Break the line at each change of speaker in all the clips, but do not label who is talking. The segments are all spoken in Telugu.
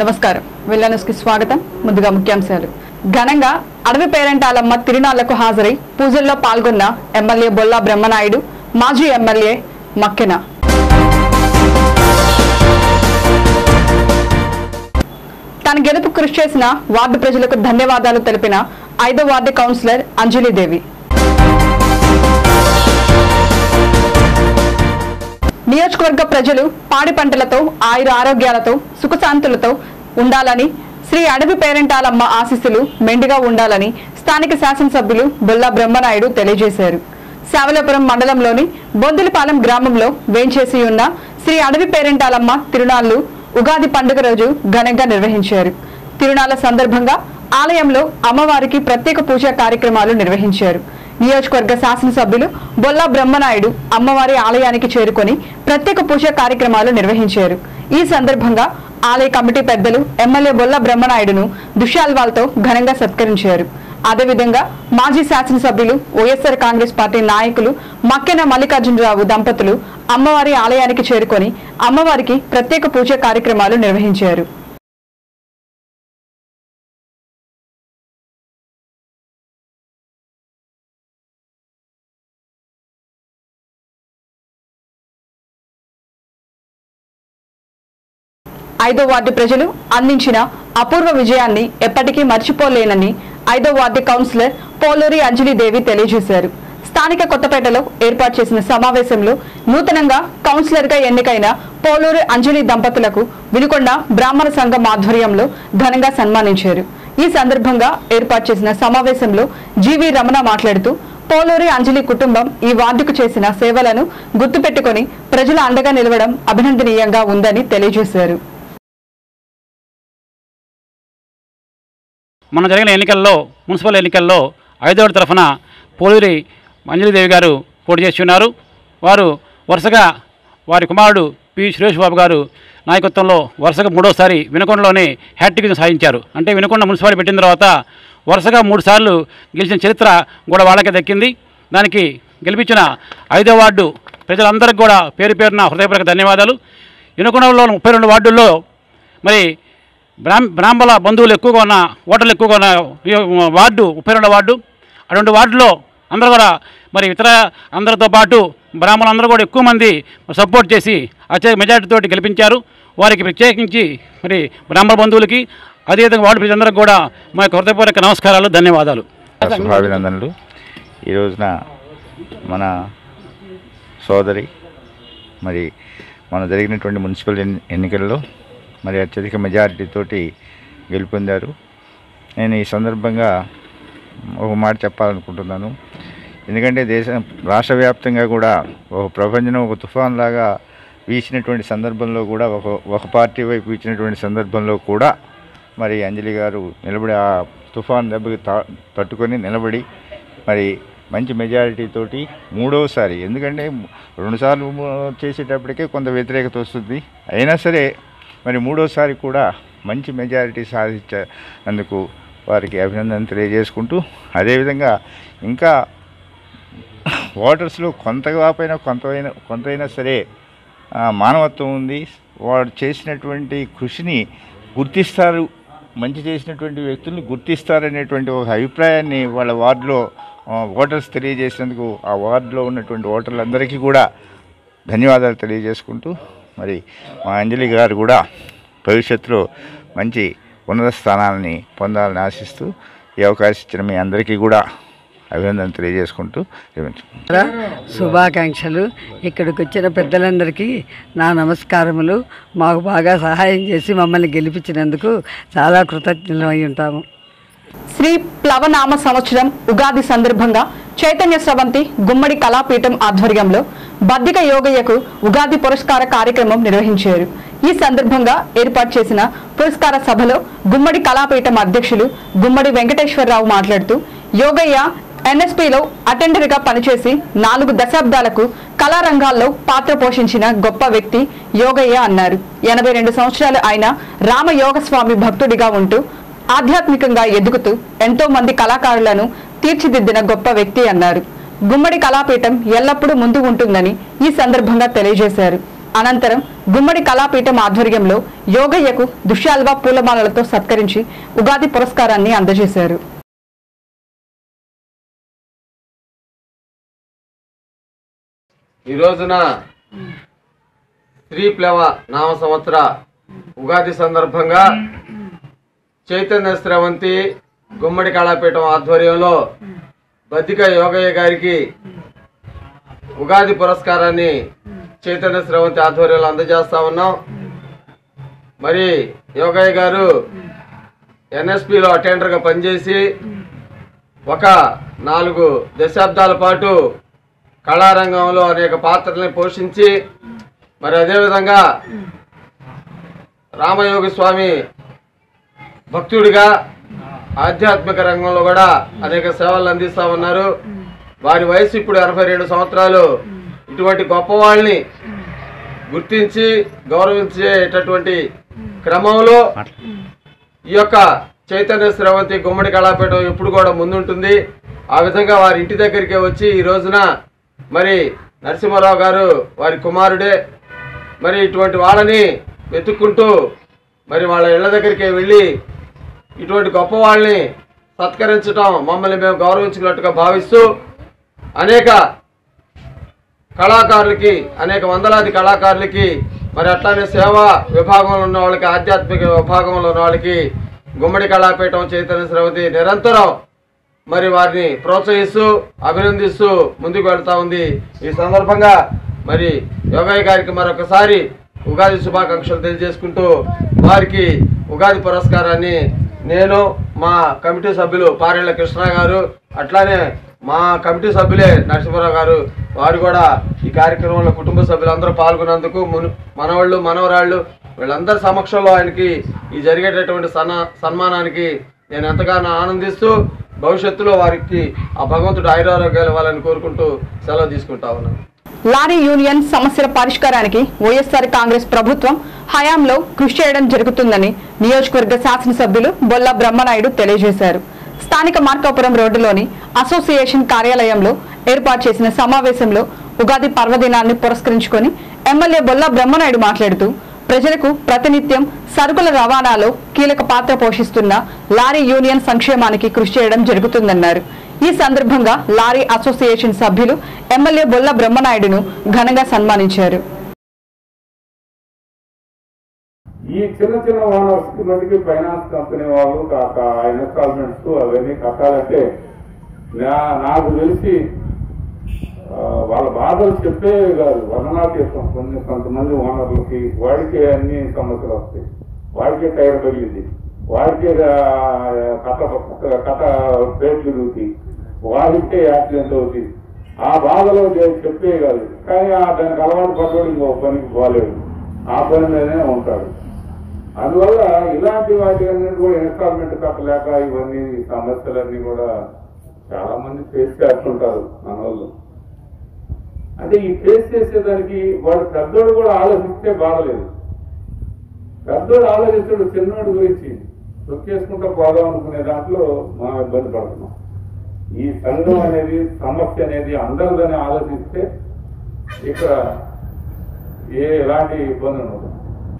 నమస్కారం విల్లనస్ కి స్వాగతం ముందుగా ముఖ్యాంశాలు ఘనంగా అడవి పేరెంటాలమ్మ తిరునాళ్లకు హాజరై పూజల్లో పాల్గొన్న ఎమ్మెల్యే బొల్లా బ్రహ్మనాయుడు మాజీ ఎమ్మెల్యే మక్కెన తన గెలుపు కృషి చేసిన వార్డు ప్రజలకు ధన్యవాదాలు తెలిపిన ఐదో వార్డు కౌన్సిలర్ అంజలిదేవి నియోజకవర్గ ప్రజలు పాడి పంటలతో ఆయుర ఆరోగ్యాలతో సుఖశాంతులతో ఉండాలని శ్రీ అడవి పేరెంటాలమ్మ ఆశీస్సులు మెండుగా ఉండాలని స్థానిక శాసనసభ్యులు బొల్లా బ్రహ్మనాయుడు తెలియజేశారు శావలాపురం మండలంలోని బొందులపాలెం గ్రామంలో వేంచేసి ఉన్న శ్రీ అడవి పేరెంటాలమ్మ తిరునాళ్లు ఉగాది పండుగ రోజు ఘనంగా నిర్వహించారు తిరునాళ్ల సందర్భంగా ఆలయంలో అమ్మవారికి ప్రత్యేక పూజా కార్యక్రమాలు నిర్వహించారు నియోజకవర్గ శాసనసభ్యులు బొల్లా బ్రహ్మనాయుడు అమ్మవారి ఆలయానికి చేరుకొని ప్రత్యేక పూజా కార్యక్రమాలు నిర్వహించారు ఈ సందర్భంగా ఆలయ కమిటీ పెద్దలు ఎమ్మెల్యే బొల్లా బ్రహ్మనాయుడును దుశాల్వాల్తో ఘనంగా సత్కరించారు అదేవిధంగా మాజీ శాసనసభ్యులు వైఎస్ఆర్ కాంగ్రెస్ పార్టీ నాయకులు మక్కెన మల్లికార్జునరావు దంపతులు అమ్మవారి ఆలయానికి చేరుకొని అమ్మవారికి ప్రత్యేక పూజా కార్యక్రమాలు నిర్వహించారు ఐదో వార్డు ప్రజలు అందించిన అపూర్వ విజయాన్ని ఎప్పటికీ మర్చిపోలేనని ఐదో వార్డు కౌన్సిలర్ పోలూరి అంజలిదేవి తెలియజేశారు స్థానిక కొత్తపేటలో ఏర్పాటు చేసిన సమావేశంలో నూతనంగా కౌన్సిలర్ గా ఎన్నికైన పోలూరి అంజలి దంపతులకు వినుకొండ బ్రాహ్మణ సంఘం ఆధ్వర్యంలో ఘనంగా సన్మానించారు ఈ సందర్భంగా ఏర్పాటు చేసిన సమావేశంలో జీవి రమణ మాట్లాడుతూ పోలూరి అంజలి కుటుంబం ఈ వార్డుకు చేసిన సేవలను గుర్తుపెట్టుకొని ప్రజల అండగా నిలవడం అభినందనీయంగా ఉందని తెలియజేశారు
మొన్న జరిగిన ఎన్నికల్లో మున్సిపల్ ఎన్నికల్లో ఐదోడి తరఫున పోలూరి అంజలిదేవి గారు పోటీ చేసి ఉన్నారు వారు వరుసగా వారి కుమారుడు పి సురేష్ బాబు గారు నాయకత్వంలో వరుసగా మూడోసారి వినకొండలోనే హ్యాట్రిక్ సాధించారు అంటే వినకొండ మున్సిపాలిటీ పెట్టిన తర్వాత వరుసగా మూడు సార్లు గెలిచిన చరిత్ర కూడా వాళ్ళకే దక్కింది దానికి గెలిపించిన ఐదో వార్డు ప్రజలందరికీ కూడా పేరు పేరున హృదయపూర్వక ధన్యవాదాలు వినకొండలో ముప్పై రెండు వార్డుల్లో మరి బ్రాహ్మ బ్రాహ్మణ బంధువులు ఎక్కువగా ఉన్న ఓటర్లు ఎక్కువగా ఉన్న ఈ వార్డు ముప్పై రెండో వార్డు అటువంటి వార్డులో అందరూ కూడా మరి ఇతర అందరితో పాటు బ్రాహ్మణులు అందరూ కూడా ఎక్కువ మంది సపోర్ట్ చేసి అత్యధిక మెజార్టీతోటి గెలిపించారు వారికి ప్రత్యేకించి మరి బ్రాహ్మణ బంధువులకి అదేవిధంగా వార్డు ప్రజలందరికీ కూడా మా యొక్క హృదయపూర్వక నమస్కారాలు ధన్యవాదాలు
శుభాభినందనలు ఈ రోజున మన సోదరి మరి మన జరిగినటువంటి మున్సిపల్ ఎన్ని- ఎన్నికల్లో మరి అత్యధిక మెజారిటీతోటి గెలుపొందారు నేను ఈ సందర్భంగా ఒక మాట చెప్పాలనుకుంటున్నాను ఎందుకంటే దేశం రాష్ట్ర వ్యాప్తంగా కూడా ఒక ప్రపంచం ఒక తుఫాన్ లాగా వీచినటువంటి సందర్భంలో కూడా ఒక ఒక పార్టీ వైపు వీచినటువంటి సందర్భంలో కూడా మరి అంజలి గారు నిలబడి ఆ తుఫాన్ దెబ్బకి తా తట్టుకొని నిలబడి మరి మంచి మెజారిటీ తోటి మూడవసారి ఎందుకంటే రెండుసార్లు ము- చేసేటప్పటికే కొంత వ్యతిరేకత వస్తుంది అయినా సరే మరి మూడోసారి కూడా మంచి మెజారిటీ సాధించేందుకు వారికి అభినందన తెలియజేసుకుంటూ అదేవిధంగా ఇంకా ఓటర్స్లో కొంతగా పైన కొంతైనా కొంతైనా సరే ఆ, మానవత్వం ఉంది వాడు చేసినటువంటి కృషిని గుర్తిస్తారు మంచి చేసినటువంటి వ్యక్తుల్ని గుర్తిస్తారనేటువంటి ఒక అభిప్రాయాన్ని వాళ్ళ వార్డులో ఆ, ఓటర్స్ తెలియజేసినందుకు ఆ వార్డులో ఉన్నటువంటి ఓటర్లందరికీ కూడా ధన్యవాదాలు తెలియజేసుకుంటూ మరి మా అంజలి గారు కూడా భవిష్యత్తులో మంచి ఉన్నత స్థానాలని పొందాలని ఆశిస్తూ ఈ అవకాశం ఇచ్చిన మీ అందరికీ కూడా అభినందన తెలియజేసుకుంటూ విరమించు
శుభాకాంక్షలు ఇక్కడికి వచ్చిన పెద్దలందరికీ నా నమస్కారములు మాకు బాగా సహాయం చేసి మమ్మల్ని గెలిపించినందుకు చాలా కృతజ్ఞులమై ఉంటాము
శ్రీ ప్లవనామ సంవత్సరం ఉగాది సందర్భంగా చైతన్య స్రవంతి గుమ్మడి కళాపీఠం ఆధ్వర్యంలో బద్దిక యోగయ్యకు ఉగాది పురస్కార కార్యక్రమం నిర్వహించారు ఈ సందర్భంగా ఏర్పాటు చేసిన పురస్కార సభలో గుమ్మడి కళాపీఠం అధ్యక్షులు గుమ్మడి వెంకటేశ్వరరావు మాట్లాడుతూ యోగయ్య ఎన్ఎస్పీలో అటెండర్ గా పనిచేసి నాలుగు దశాబ్దాలకు కళారంగాల్లో పాత్ర పోషించిన గొప్ప వ్యక్తి యోగయ్య అన్నారు ఎనభై రెండు సంవత్సరాలు ఆయన రామ యోగస్వామి భక్తుడిగా ఉంటూ ఆధ్యాత్మికంగా ఎదుగుతూ ఎంతో మంది కళాకారులను తీర్చిదిద్దిన గొప్ప వ్యక్తి అన్నారు గుమ్మడి కళాపీఠం ఎల్లప్పుడూ ముందు ఉంటుందని ఈ సందర్భంగా తెలియజేశారు అనంతరం గుమ్మడి కళాపీఠం ఆధ్వర్యంలో యోగయ్యకు దుశ్యాల్వా పూలమాలలతో సత్కరించి ఉగాది పురస్కారాన్ని అందజేశారు
ఈ రోజున శ్రీప్లవ నామ సంవత్సర ఉగాది సందర్భంగా చైతన్య స్రవంతి గుమ్మడి కళాపీఠం ఆధ్వర్యంలో బద్దిక యోగయ్య గారికి ఉగాది పురస్కారాన్ని చైతన్య స్రవంతి ఆధ్వర్యంలో అందజేస్తా ఉన్నాం మరి యోగయ్య గారు ఎన్ఎస్పిలో అటెండర్గా పనిచేసి ఒక నాలుగు దశాబ్దాల పాటు కళారంగంలో అనేక పాత్రల్ని పోషించి మరి అదేవిధంగా రామయోగి స్వామి భక్తుడిగా ఆధ్యాత్మిక రంగంలో కూడా అనేక సేవలు అందిస్తూ ఉన్నారు వారి వయసు ఇప్పుడు ఎనభై రెండు సంవత్సరాలు ఇటువంటి గొప్ప వాళ్ళని గుర్తించి గౌరవించేటటువంటి క్రమంలో ఈ యొక్క చైతన్య స్రవంతి గుమ్మడి కళాపీఠం ఎప్పుడు కూడా ముందుంటుంది ఆ విధంగా వారి ఇంటి దగ్గరికి వచ్చి ఈ రోజున మరి నరసింహారావు గారు వారి కుమారుడే మరి ఇటువంటి వాళ్ళని వెతుక్కుంటూ మరి వాళ్ళ ఇళ్ళ దగ్గరికి వెళ్ళి ఇటువంటి గొప్ప వాళ్ళని సత్కరించడం మమ్మల్ని మేము గౌరవించినట్టుగా భావిస్తూ అనేక కళాకారులకి అనేక వందలాది కళాకారులకి మరి అట్లానే సేవా విభాగంలో ఉన్న వాళ్ళకి ఆధ్యాత్మిక విభాగంలో ఉన్న వాళ్ళకి గుమ్మడి కళాపీఠం చైతన్య శ్రవతి నిరంతరం మరి వారిని ప్రోత్సహిస్తూ అభినందిస్తూ ముందుకు వెళ్తా ఉంది ఈ సందర్భంగా మరి యోగయ్య గారికి మరొకసారి ఉగాది శుభాకాంక్షలు తెలియజేసుకుంటూ వారికి ఉగాది పురస్కారాన్ని నేను మా కమిటీ సభ్యులు పారేళ్ల కృష్ణ గారు అట్లానే మా కమిటీ సభ్యులే నరసింహారావు గారు వారు కూడా ఈ కార్యక్రమంలో కుటుంబ సభ్యులందరూ పాల్గొన్నందుకు మును మనవాళ్ళు మనవరాళ్ళు వీళ్ళందరి సమక్షంలో ఆయనకి ఈ జరిగేటటువంటి సన్న సన్మానానికి నేను ఎంతగానో ఆనందిస్తూ భవిష్యత్తులో వారికి ఆ భగవంతుడు ఆయురారోగ్యాలు ఇవ్వాలని కోరుకుంటూ సెలవు తీసుకుంటా ఉన్నాను
లారీ యూనియన్ సమస్యల పరిష్కారానికి వైఎస్ఆర్ కాంగ్రెస్ ప్రభుత్వం హయాంలో కృషి చేయడం జరుగుతుందని నియోజకవర్గ శాసనసభ్యులు బొల్ల బ్రహ్మనాయుడు తెలియజేశారు స్థానిక మార్కాపురం రోడ్డులోని అసోసియేషన్ కార్యాలయంలో ఏర్పాటు చేసిన సమావేశంలో ఉగాది పర్వదినాన్ని పురస్కరించుకొని ఎమ్మెల్యే బొల్ల బ్రహ్మనాయుడు మాట్లాడుతూ ప్రజలకు ప్రతినిత్యం సరుకుల రవాణాలో కీలక పాత్ర పోషిస్తున్న లారీ యూనియన్ సంక్షేమానికి కృషి చేయడం జరుగుతుందన్నారు ఈ సందర్భంగా లారీ అసోసియేషన్ సభ్యులు ఎమ్మెల్యే బొల్ల బ్రహ్మనాయుడును ఘనంగా సన్మానించారు
ఈ చిన్న చిన్న ఓనర్స్ కి మటుకి ఫైనాన్స్ కంపెనీ వాళ్ళు కాక ఇన్స్టాల్మెంట్స్ అవన్నీ కట్టాలంటే నా- నాకు తెలిసి ఆ, వాళ్ళ బాధలు చెప్పే కాదు వర్ణనాతీతం కొన్ని కొంతమంది ఓనర్లకి వాడికే అన్ని సమస్యలు వస్తాయి వాడికే టైర్ పగిలింది వాడికే ఆ, కథ కథ ప్లేట్లు తిరుగుతాయి వాడికే యాక్సిడెంట్ అవుతుంది ఆ బాధలో చే- చెప్పే కాదు కానీ ఆ దానికి అలవాటు పడ్డాడు ఇంకో పనికి పోలేడు ఆ పని మీదనే ఉంటాడు అందువల్ల ఇలాంటి వాటి అన్నిటి కూడా ఇన్స్టాల్మెంట్ కట్టలేక ఇవన్నీ సమస్యలన్నీ కూడా చాలా మంది ఫేస్ చేస్తుంటారు మన వాళ్ళు అంటే ఈ ఫేస్ చేసేదానికి వాడు పెద్దోడు కూడా ఆలోచిస్తే బాధలేదు పెద్దోడు ఆలోచిస్తాడు చిన్నోడు గురించి తొక్కేసుకుంటూ పోదాం అనుకునే దాంట్లో మనం ఇబ్బంది పడుతున్నాం ఈ సంఘం అనేది సమస్య అనేది అందరిదని ఆలోచిస్తే ఇక్కడ ఏ ఎలాంటి ఇబ్బంది ఉండదు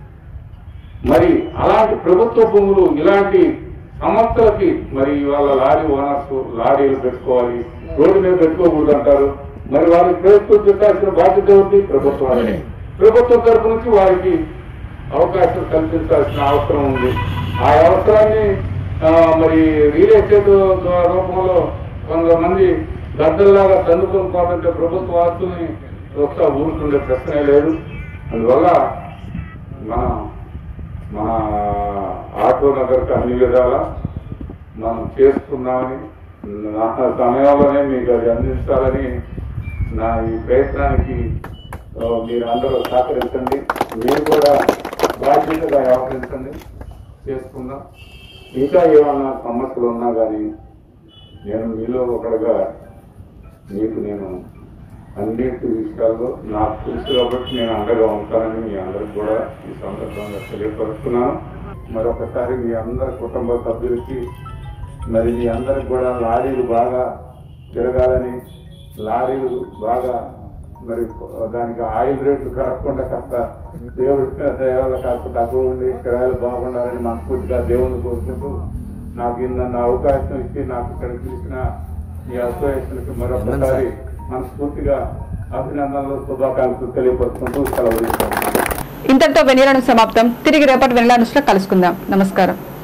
మరి అలాంటి ప్రభుత్వ భూములు ఇలాంటి సంస్థలకి మరి వాళ్ళ లారీ ఓనర్స్ లారీలు పెట్టుకోవాలి రోడ్డు మీద పెట్టుకోకూడదు అంటారు మరి వారికి ప్రభుత్వం చుట్టాల్సిన బాధ్యత ఉంది ప్రభుత్వాన్ని ప్రభుత్వం తరపు నుంచి వారికి అవకాశం కల్పించాల్సిన అవసరం ఉంది ఆ అవసరాన్ని ఆ, మరి రియల్ ఎస్టేట్ రూపంలో కొంతమంది గద్దల్లాగా తన్నుకొని పోతుంటే ప్రభుత్వ ఆస్తుల్ని చూస్తా ఊరుతుండే ప్రశ్నే లేదు అందువల్ల మనం మన ఆటో నగర్కి అన్ని విధాల మనం చేసుకున్నామని నా సమయంలోనే మీకు అది అందించాలని నా ఈ ప్రయత్నానికి ఆ, మీరు అందరూ సహకరించండి మీరు కూడా బాధ్యతగా వ్యవహరించండి చేసుకుందాం ఇంకా ఏమన్నా సమస్యలు ఉన్నా కానీ నేను మీలో ఒకడుగా మీకు నేను అన్నిటి విషయాల్లో నాకు తెలుసు కాబట్టి నేను అండగా ఉంటానని మీ అందరికి కూడా ఈ సందర్భంగా తెలియపరుస్తున్నాను మరొకసారి మీ అందరి కుటుంబ సభ్యులకి మరి మీ అందరికి కూడా లారీలు బాగా తిరగాలని లారీలు బాగా మరి దానికి ఆయిల్ రేట్లు కాకుండా కాస్త దేవుడి దయవల్ల కాస్త తక్కువ ఉండి కిరాయిలు బాగుండాలని మనస్ఫూర్తిగా దేవుని కోరుకుంటూ నాకు ఇన్న అవకాశం ఇచ్చి నాకు ఇక్కడ పిలిచిన ఈ అసోసియేషన్కి మరొకసారి మనస్ఫూర్తిగా అభినందనలు శుభాకాంక్షలు తెలియపరుచుకుంటూ సెలవు తీసుకుంటున్నాను
ఇంతటితో వెనిలను సమాప్తం తిరిగి రేపటి వెనిలా న్యూస్లో కలుసుకుందాం నమస్కారం